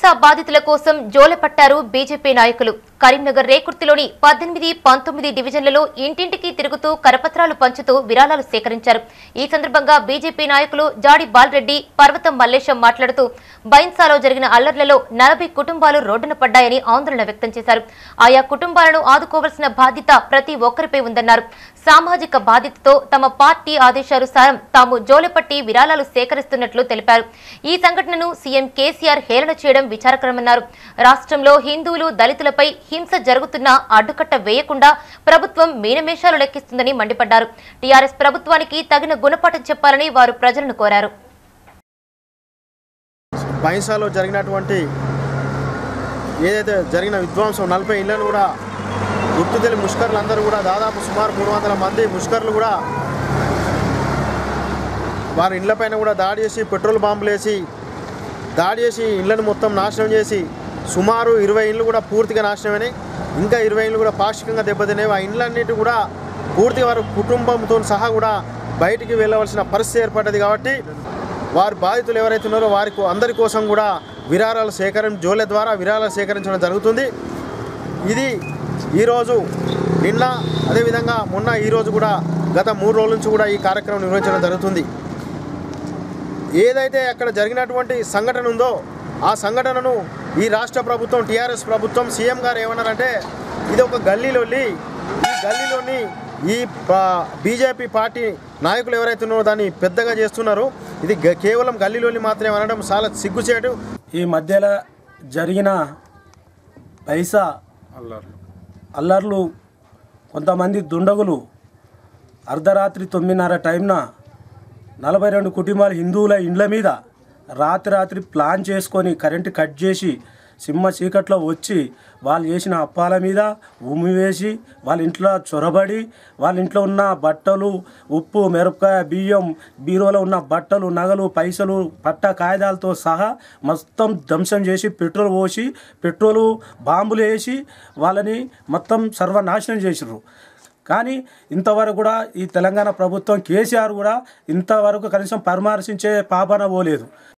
బైన్సా బాధితుల కోసం జోలెపట్టారు బీజేపీ నాయకులు కరీంనగర్ రేకుర్తిలోని పద్దెనిమిది పంతొమ్మిది డివిజన్లలో ఇంటింటికి తిరుగుతూ కరపత్రాలు పంచుతూ విరాళాలు సేకరించారు ఈ సందర్భంగా బీజేపీ నాయకులు జాడి బాలరెడ్డి పర్వతం మల్లేశం మాట్లాడుతూ బైన్సాలో జరిగిన అల్లర్లలో నలభై కుటుంబాలు రోడ్డున పడ్డాయని ఆందోళన వ్యక్తం చేశారు ఆయా కుటుంబాలను ఆదుకోవాల్సిన బాధ్యత ప్రతి ఒక్కరిపై ఉందన్నారు సామాజిక బాధ్యతతో తమ పార్టీ ఆదేశానుసారం తాము జోలెపట్టి విరాళాలు సేకరిస్తున్నట్లు తెలిపారు ఈ సంఘటనను సీఎం కేసీఆర్ హేళన చేయడం విచారకరమన్నారు రాష్ట్రంలో హిందువులు దళితులపై హింస జరుగుతున్నా అడ్డుకట్ట వేయకుండా ప్రభుత్వం మీనమేషాలు లెక్కిస్తుందని మండిపడ్డారు టీఆర్ఎస్ ప్రభుత్వానికి తగిన గుణపాఠం చెప్పాలని వారు ప్రజలను కోరారు బైన్సాలో జరిగినటువంటి ఏదైతే జరిగిన విధ్వంసం నలభై ఇళ్లను కూడా గుర్తు తెలియని ముష్కర్లు అందరూ కూడా దాదాపు సుమారు మూడు వందల మంది ముష్కర్లు కూడా వారి ఇళ్లపైన కూడా దాడి చేసి పెట్రోల్ బాంబులు వేసి దాడి చేసి ఇళ్లను మొత్తం నాశనం చేసి సుమారు ఇరవై ఇళ్ళు కూడా పూర్తిగా నాశనమైనాయి ఇంకా ఇరవై ఇళ్ళు కూడా పాక్షికంగా దెబ్బతినేవి ఆ ఇళ్ళన్నిటి కూడా పూర్తిగా వారి కుటుంబంతో సహా కూడా బయటికి వెళ్ళవలసిన పరిస్థితి ఏర్పడ్డది కాబట్టి వారి బాధితులు ఎవరైతే ఉన్నారో వారి కో- అందరి కోసం కూడా విరాళాల సేకరణ జోలె ద్వారా విరాళాలు సేకరించడం జరుగుతుంది ఇది ఈరోజు నిన్న అదేవిధంగా మొన్న ఈరోజు కూడా గత మూడు రోజుల నుంచి కూడా ఈ కార్యక్రమం నిర్వహించడం జరుగుతుంది ఏదైతే అక్కడ జరిగినటువంటి సంఘటన ఉందో ఆ సంఘటనను ఈ రాష్ట్ర ప్రభుత్వం టీఆర్ఎస్ ప్రభుత్వం సీఎం గారు ఏమన్నారంటే ఇది ఒక గల్లీలోని ఈ గల్లీలోని ఈ బీజేపీ పార్టీ నాయకులు ఎవరైతే ఉన్నారో దాన్ని పెద్దగా చేస్తున్నారు ఇది గ- కేవలం గల్లీలోని మాత్రమే అనడం చాలా సిగ్గుచేటు ఈ మధ్యలో జరిగిన పైసా అల్లర్లు కొంతమంది దుండగులు అర్ధరాత్రి తొమ్మిదిన్నర టైంన నలభై రెండు కుటుంబాల హిందువుల ఇండ్ల మీద రాత్రి రాత్రి ప్లాన్ చేసుకొని కరెంటు కట్ చేసి సింహ చీకట్లో వచ్చి వాళ్ళు చేసిన అప్పాల మీద ఉమ్మి వేసి వాళ్ళ ఇంట్లో చొరబడి వాళ్ళ ఇంట్లో ఉన్న బట్టలు ఉప్పు మిరపకాయ బియ్యం బీరువాలో ఉన్న బట్టలు నగలు పైసలు పట్ట కాగితాలతో సహా మొత్తం ధ్వంసం చేసి పెట్రోల్ పోసి పెట్రోలు బాంబులు వేసి వాళ్ళని మొత్తం సర్వనాశనం చేసిర్రు కానీ ఇంతవరకు కూడా ఈ తెలంగాణ ప్రభుత్వం కేసీఆర్ కూడా ఇంతవరకు కనీసం పరామర్శించే పాపన పోలేదు